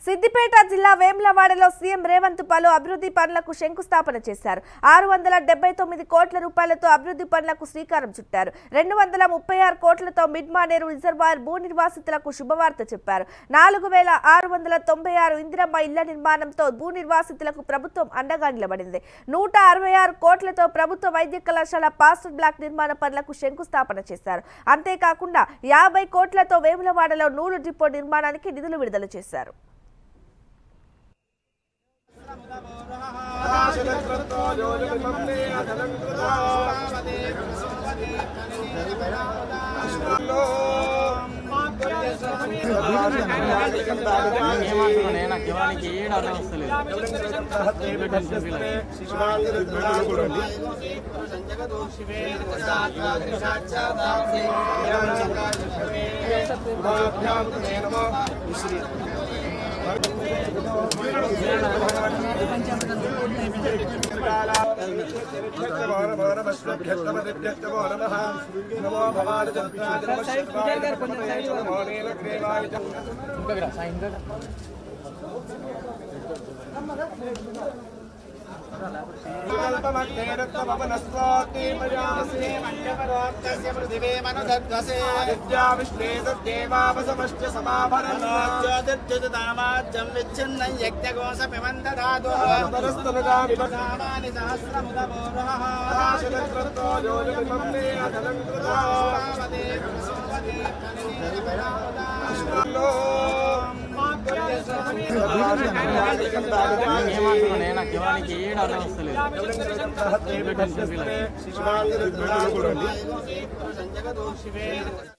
సిద్దిపేట జిల్లా వేములవాడలో సీఎం రేవంత్ పలు అభివృద్ధి పనులకు శంకుస్థాపన చేశారు ఆరు వందల డెబ్బై తొమ్మిది కోట్ల రూపాయలతో అభివృద్ధి పనులకు శ్రీకారం చుట్టారు రెండు వందల ముప్పై ఆరు కోట్లతో మిడ్ మానేరు రిజర్వాయర్ భూ నిర్వాసితులకు శుభవార్త చెప్పారు నాలుగు వేల ఆరు వందల తొంభై ఆరు ఇందిరమ్మ ఇళ్ల నిర్మాణంతో భూ నిర్వాసితులకు ప్రభుత్వం అండగా నిలబడింది నూట అరవై ఆరు కోట్లతో ప్రభుత్వ వైద్య కళాశాల పాస్టర్ బ్లాక్ నిర్మాణ పనులకు శంకుస్థాపన చేశారు అంతేకాకుండా యాభై కోట్లతో వేములవాడలో నూలు డిపో నిర్మాణానికి నిధులు విడుదల చేశారు ఏమంటున్నాను నాకు ఇవ్వడానికి ఏడు అర్థం వస్తలేదు జ్యోతిర్జ్యోతిదామాజ్యం విచ్ఛిన్నం యజ్ఞకోశ పిమంత ధాతు నామాని ఏమంటున్నాను నాకు ఇవ్వడానికి ఏడు అర్థం వస్తలేదు సహస్రం